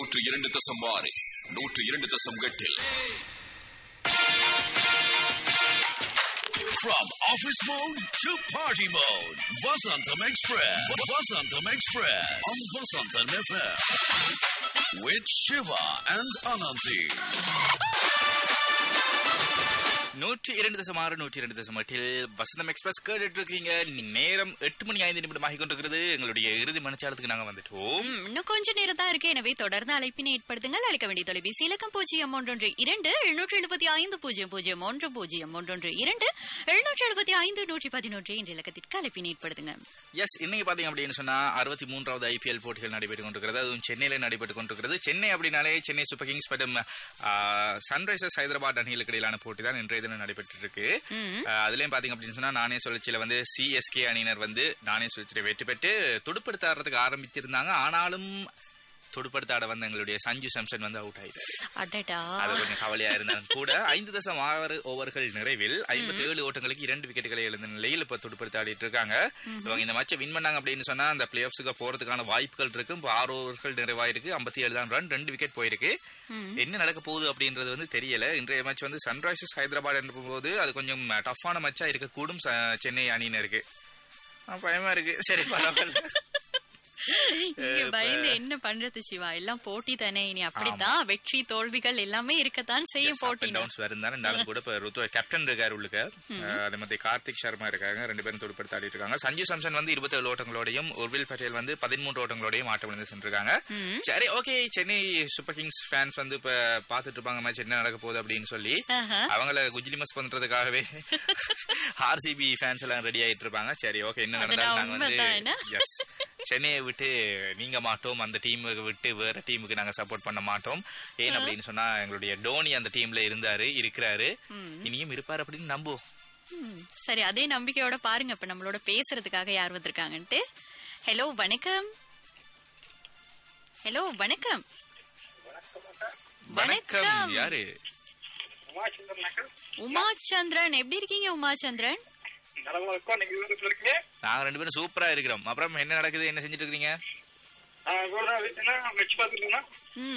நூற்று இரண்டு தசம் ஆறு நூற்று இரண்டு தசம் எட்டில் From office mode to party mode, Vasantham Express. Vasantham Express on Vasantham FM with Shiva and Ananthi. நூற்றி இரண்டு தசம் ஆறு நூற்றி இரண்டு தசம் எட்டில் வசந்தம் எக்ஸ்பிரஸ் கேட்டுட்டு இருக்கீங்க நேரம் எட்டு மணி ஐந்து நிமிடம் ஆகி கொண்டிருக்கிறது எங்களுடைய இறுதி மனச்சாலத்துக்கு நாங்க வந்துட்டோம் ம், இன்னும் கொஞ்ச நேரம் தான் இருக்கு எனவே தொடர்ந்து அழைப்பினை ஏற்படுத்துங்கள் அழைக்க வேண்டிய தொலைபேசி இலக்கம் பூஜ்ஜியம் ஒன்றொன்று இரண்டு எழுநூற்றி எழுபத்தி ஐந்து பூஜ்ஜியம் பூஜ்ஜியம் ஒன்று பூஜ்ஜியம் ஒன்றொன்று இரண்டு எழுநூற்றி எழுபத்தி ஐந்து நூற்றி பதினொன்று என்ற இலக்கத்திற்கு அழைப்பினை ஏற்படுத்துங்க எஸ் இன்னைக்கு பாத்தீங்க அப்படின்னு சொன்னா அறுபத்தி மூன்றாவது ஐபிஎல் போட்டிகள் நடைபெற்று கொண்டிருக்கிறது அதுவும் சென்னையில நடைபெற்று கொண்டிருக்கிறது சென்னை அப்படின்னாலே சென்னை சூப்பர் கிங்ஸ் மற்றும் சன்ரைசர்ஸ் ஹைதராபாத் அணிகளுக்கு இடையிலான போட்டி தான் இன்றைய தினம் நடைபெற்று இருக்கு அதுலயும் பாத்தீங்க அப்படின்னு சொன்னா நானே சுழற்சியில வந்து சிஎஸ்கே அணியினர் வந்து நானே சுழற்சியில வெற்றி பெற்று துடுப்படுத்த ஆடுறதுக்கு ஆரம்பிச்சிருந்தாங்க ஆனாலும் துடுப்படுத்த ஆட வந்து எங்களுடைய சஞ்சு சாம்சன் வந்து அவுட் ஆயிட்டாரு அடடா அது கொஞ்சம் கவலையா இருந்தாலும் கூட ஐந்து தசம் ஆறு ஓவர்கள் நிறைவில் ஐம்பத்தி ஏழு ஓட்டங்களுக்கு இரண்டு விக்கெட்டுகளை எழுந்த நிலையில் இப்ப துடுப்படுத்த ஆடிட்டு இருக்காங்க இவங்க இந்த மேட்சை வின் பண்ணாங்க அப்படின்னு சொன்னா அந்த பிளே ஆஃப்ஸுக்கு போறதுக்கான வாய்ப்புகள் இருக்கு இப்போ ஆறு ஓவர்கள் நிறைவாயிருக்கு ஐம்பத்தி ஏழு தான் ரன் ரெண்டு விக்கெட் போயிருக்கு என்ன நடக்க போகுது அப்படின்றது வந்து தெரியல இன்றைய மேட்ச் வந்து சன்ரைசர்ஸ் ஹைதராபாத் என்ற போது அது கொஞ்சம் டஃப்பான மேட்சா இருக்கக்கூடும் ச- சென்னை அணியினருக்கு ஆ, பயமா இருக்கு சரி பரவாயில்ல இங்க பயந்து என்ன பண்றது சிவா எல்லாம் போட்டி தானே இனி அப்படித்தான் வெற்றி தோல்விகள் எல்லாமே இருக்கத்தான் செய்யும் போட்டி டவுன்ஸ் இருந்தாலும் இருந்தாலும் கூட இப்ப ருத்து கேப்டன் இருக்காரு உள்ளுக்க அஹ் அதே மாதிரி கார்த்திக் சர்மா இருக்காங்க ரெண்டு பேரும் துடுப்படுத்த ஆடிட்டு இருக்காங்க சஞ்சு சாம்சன் வந்து இருபத்தி ஏழு ஓட்டங்களோடையும் உர்வில் பட்டேல் வந்து பதிமூன்று ஓட்டங்களோடையும் ஆட்டம் விழுந்து சென்றிருக்காங்க சரி okay Chennai Super Kings fans வந்து இப்ப பாத்துட்டு இருப்பாங்க மேட்ச் என்ன நடக்க போகுது அப்படின்னு சொல்லி ஆஹா. அவங்கள குஜிலிமஸ் பண்றதுக்காகவே ஆர்சிபி ஃபேன்ஸ் எல்லாம் ரெடி ஆயிட்டு இருப்பாங்க சரி ஓகே என்ன நடந்தாலும் நாங்க உண்மைதான் என்ன? வந்து எஸ் சென்னையை விட்டு நீங்க மாட்டோம் அந்த டீமுக்கு விட்டு வேற டீமுக்கு நாங்க சப்போர்ட் பண்ண மாட்டோம் ஏன் அப்படின்னு சொன்னா எங்களுடைய டோனி அந்த டீம்ல இருந்தாரு இருக்கிறாரு இனியும் இருப்பாரு அப்படின்னு நம்புவோம் ம், சரி அதே நம்பிக்கையோட பாருங்க இப்ப நம்மளோட பேசுறதுக்காக யார் வந்திருக்காங்கன்ட்டு ஹலோ வணக்கம் ஹலோ வணக்கம் வணக்கம் வணக்கம். யாரு உமாச்சந்திரன் எப்படி இருக்கீங்க உமாச்சந்திரன் நலமா இருக்கோம் நீங்க வீட்டுல இருக்கீங்க நாங்க ரெண்டு பேரும் சூப்பரா இருக்கிறோம் அப்புறம் என்ன நடக்குது என்ன செஞ்சுட்டு இருக்கீங்க வீட்டுல மெச்சு பாத்துருக்கீங்கன்னா ம்